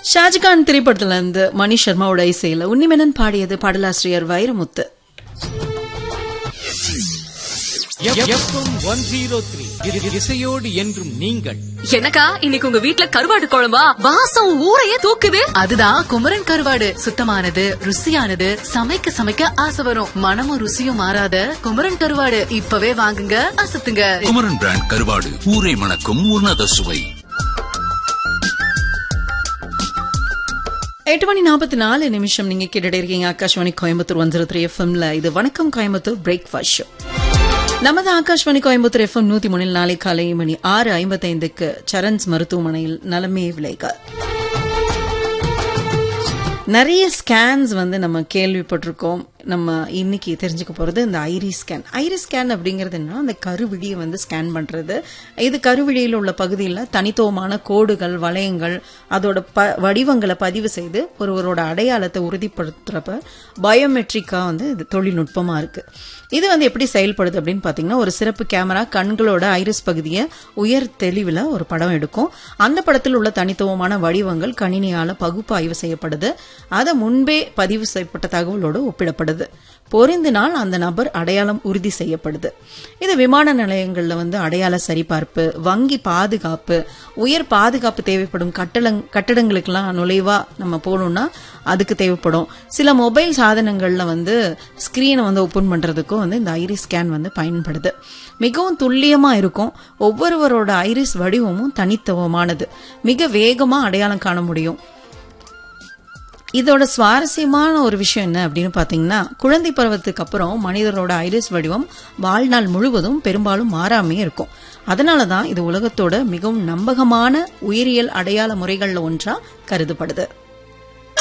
ஷாஜகான் திரைப்படத்துல இருந்து மணி சர்மாவோட இசையில உன்னிமெனன் பாடியது பாடலாசிரியர் வைரமுத்து ஒன் ஜீரோ த்ரீ இசையோடு என்றும் நீங்கள் எனக்கா இன்னைக்கு உங்க வீட்ல கருவாடு குழம்பா வாசம் ஊரையே தூக்குது அதுதான் குமரன் கருவாடு சுத்தமானது ருசியானது சமைக்க சமைக்க ஆசை வரும் மனமும் ருசியும் மாறாத குமரன் கருவாடு இப்பவே வாங்குங்க அசத்துங்க குமரன் பிராண்ட் கருவாடு ஊரை மணக்கும் உன்னத சுவை எட்டு மணி நாற்பத்தி நாலு நிமிஷம் நீங்க கேட்டுட்டு இருக்கீங்க Akashvani Coimbatore one zero three எஃப்எம்ல இது வணக்கம் கோயம்புத்தூர் பிரேக்ஃபாஸ்ட் ஷோ நமது ஆகாஷ்வாணி கோயம்புத்தூர் எஃப்எம் நூத்தி மூணில் நாளை காலை மணி ஆறு ஐம்பத்தைந்துக்கு சரண்ஸ் மருத்துவமனையில் நலமே விளைக நிறைய ஸ்கேன்ஸ் வந்து நம்ம கேள்விப்பட்டிருக்கோம் நம்ம இன்னைக்கு தெரிஞ்சுக்க போறது இந்த ஐரி ஸ்கேன் ஐரி ஸ்கேன் அப்படிங்கிறது என்ன அந்த கருவிழியை வந்து ஸ்கேன் பண்றது இது கருவிழியில் உள்ள பகுதியில் தனித்துவமான கோடுகள் வளையங்கள் அதோட ப வடிவங்களை பதிவு செய்து ஒருவரோட அடையாளத்தை உறுதிப்படுத்துறப்ப பயோமெட்ரிக்கா வந்து இது தொழில்நுட்பமா இருக்கு இது வந்து எப்படி செயல்படுது அப்படின்னு பாத்தீங்கன்னா ஒரு சிறப்பு கேமரா கண்களோட ஐரிஸ் பகுதியை உயர் தெளிவில் ஒரு படம் எடுக்கும் அந்த படத்தில் உள்ள தனித்துவமான வடிவங்கள் கணினியால பகுப்பாய்வு செய்யப்படுது அதை முன்பே பதிவு செய்யப்பட்ட தகவலோடு ஒப்பிடப்படுது பொருந்தினால் அந்த நபர் அடையாளம் உறுதி செய்யப்படுது இது விமான நிலையங்கள்ல வந்து அடையாள சரிபார்ப்பு வங்கி பாதுகாப்பு உயர் பாதுகாப்பு தேவைப்படும் கட்டளங் கட்டடங்களுக்கெல்லாம் நுழைவா நம்ம போகணும்னா அதுக்கு தேவைப்படும் சில மொபைல் சாதனங்கள்ல வந்து ஸ்கிரீனை வந்து ஓப்பன் பண்றதுக்கும் வந்து இந்த ஐரிஸ் ஸ்கேன் வந்து பயன்படுது மிகவும் துல்லியமா இருக்கும் ஒவ்வொருவரோட ஐரிஸ் வடிவமும் தனித்துவமானது மிக வேகமா அடையாளம் காண முடியும் இதோட சுவாரஸ்யமான ஒரு விஷயம் என்ன அப்படின்னு பாத்தீங்கன்னா குழந்தை பருவத்துக்கு அப்புறம் மனிதரோட ஐரிஸ் வடிவம் வாழ்நாள் முழுவதும் பெரும்பாலும் மாறாமே இருக்கும் அதனால தான் இது உலகத்தோட மிகவும் நம்பகமான உயிரியல் அடையாள முறைகள்ல ஒன்றா கருதப்படுது